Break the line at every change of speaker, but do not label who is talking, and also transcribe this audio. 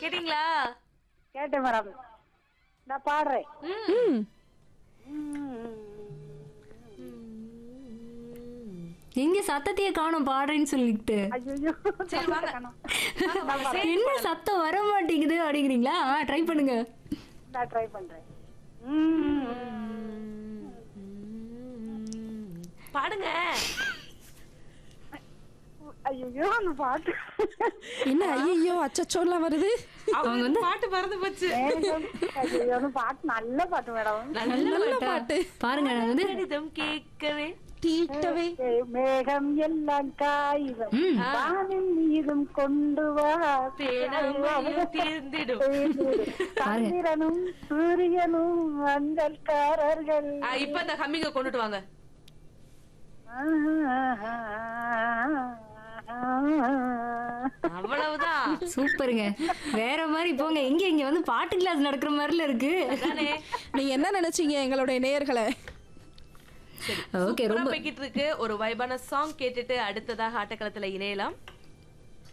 கேட்டீங்களா
கேட்டேன் மேடம் நான் பாடுறேன்
ம்.
ம் எங்க சத்தத்தையே காணோம் பாடுறேன்னு சொல்லிட்டு
ஐயோ
சரி வாங்க வாங்க, வாங்க, சரி.
என்ன சத்தம் வர மாட்டேங்குது அப்படிங்கிறீங்களா ட்ரை பண்ணுங்க
நான் ட்ரை பண்றேன்
பாடுங்க
ஐயோ அந்த பாட்டு
என்ன ஐயோ அச்சச்சோலாம் வருது
அவங்க வந்து பாட்டு மறந்து போச்சு
மேகம் ஐயோ அந்த பாட்டு நல்ல பாட்டு மேடம்
நல்ல
நல்ல
பாட்டா?
பாட்டு
பாருங்க நான் வந்து
கடிதம் கேட்கவே
தீட்டவே
மேகம் எல்லாம் காகிதம்
ம்.
வானின் மீதும் கொண்டு வா
பேனாமையும் தீர்ந்திடும்
சந்திரனும் சூரியனும் வந்தல்காரர்கள்
ஆ, இப்ப இந்த ஹம்மிங்க கொண்டுட்டு வாங்க அவ்வளவுதான்
சூப்பருங்க வேற மாதிரி போங்க எங்க இங்க வந்து பாட்டு கிளாஸ் நடக்கிற மாதிரில இருக்கு
அதானே
நீங்க என்ன நினைச்சீங்க எங்களுடைய நேயர்களை
ஓகே
சூப்பரா
ரொம்ப
போய்கிட்டு இருக்கு ஒரு வைபான சாங் கேட்டுட்டு அடுத்ததாக ஆட்டக்களத்துல இணையலாம்